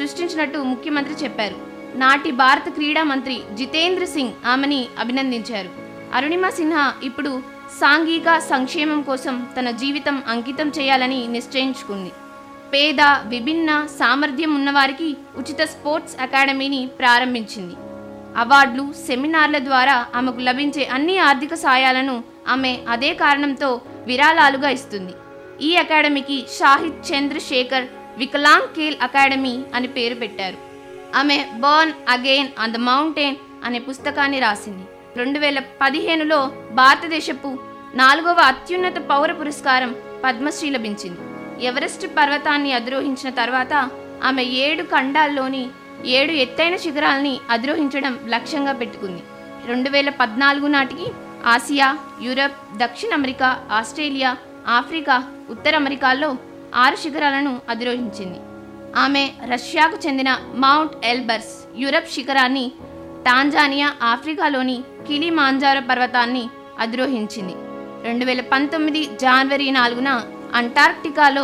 సృష్టించినట్టు ముఖ్యమంత్రి చెప్పారు నాటి భారత క్రీడా మంత్రి జితేంద్ర సింగ్ ఆమెని అభినందించారు అరుణిమ సిన్హా ఇప్పుడు సాంఘిక సంక్షేమం కోసం తన జీవితం అంకితం చేయాలని నిశ్చయించుకుంది పేద విభిన్న సామర్థ్యం ఉన్నవారికి ఉచిత స్పోర్ట్స్ అకాడమీని ప్రారంభించింది అవార్డులు సెమినార్ల ద్వారా ఆమెకు లభించే అన్ని ఆర్థిక సాయాలను ఆమె అదే కారణంతో విరాళాలుగా ఇస్తుంది ఈ అకాడమీకి షాహిద్ చంద్ర శేఖర్ వికలాంగ్ ఖేల్ అకాడమీ అని పేరు పెట్టారు ఆమె born again on the mountain అనే పుస్తకాన్ని రాసింది రెండు వేల పదిహేనులో భారతదేశపు నాలుగవ అత్యున్నత పౌర పురస్కారం పద్మశ్రీ లభించింది ఎవరెస్ట్ పర్వతాన్ని అధిరోహించిన తర్వాత ఆమె ఏడు ఖండాల్లోని ఏడు ఎత్తైన శిఖరాల్ని అధిరోహించడం లక్ష్యంగా పెట్టుకుంది రెండు వేల పద్నాలుగు నాటికి ఆసియా యూరప్ దక్షిణ అమెరికా ఆస్ట్రేలియా ఆఫ్రికా ఉత్తర అమెరికాల్లో ఆరు శిఖరాలను అధిరోహించింది ఆమె రష్యాకు చెందిన మౌంట్ ఎల్బర్స్ యూరప్ శిఖరాన్ని టాంజానియా ఆఫ్రికాలోని కిలిమాంజారో పర్వతాన్ని అధిరోహించింది రెండు వేల పంతొమ్మిది జనవరి నాలుగున అంటార్క్టికాలో